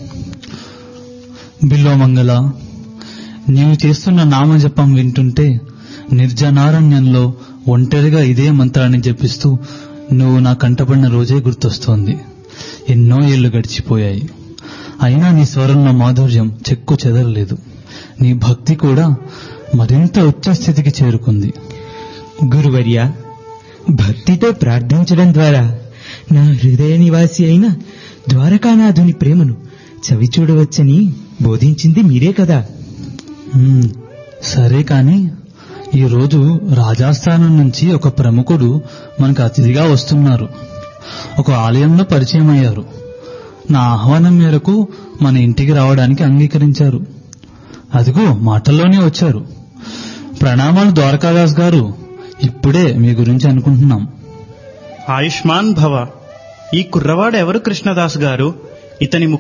బిల్వమంగళ నీవు చేస్తున్న నామజపం వింటుంటే నిర్జనారణ్యంలో ఒంటరిగా ఇదే మంత్రాన్ని జపిస్తూ నువ్వు నా కంటపడిన రోజే గుర్తొస్తోంది ఎన్నో ఏళ్లు గడిచిపోయాయి అయినా నీ స్వరంలో మాధుర్యం చెక్కు చెదరలేదు నీ భక్తి కూడా మరింత ఉచ్చ స్థితికి చేరుకుంది గురువర్య భక్తితో ప్రార్థించడం ద్వారా నా హృదయ నివాసి అయిన ద్వారకానాథుని ప్రేమను చవిచూడవచ్చని బోధించింది మీరే కదా ఉమ్, సరే కాని ఈరోజు రాజాస్థానం నుంచి ఒక ప్రముఖుడు మనకు అతిథిగా వస్తున్నారు ఒక ఆలయంలో పరిచయం అయ్యారు నా ఆహ్వానం మేరకు మన ఇంటికి రావడానికి అంగీకరించారు అదిగో మాటల్లోనే వచ్చారు ప్రణామాలు ద్వారకాదాస్ గారు ఇప్పుడే మీ గురించి అనుకుంటున్నాం ఆయుష్మాన్ భవ ఈ కుర్రవాడు ఎవరు కృష్ణదాస్ గారు ఇతని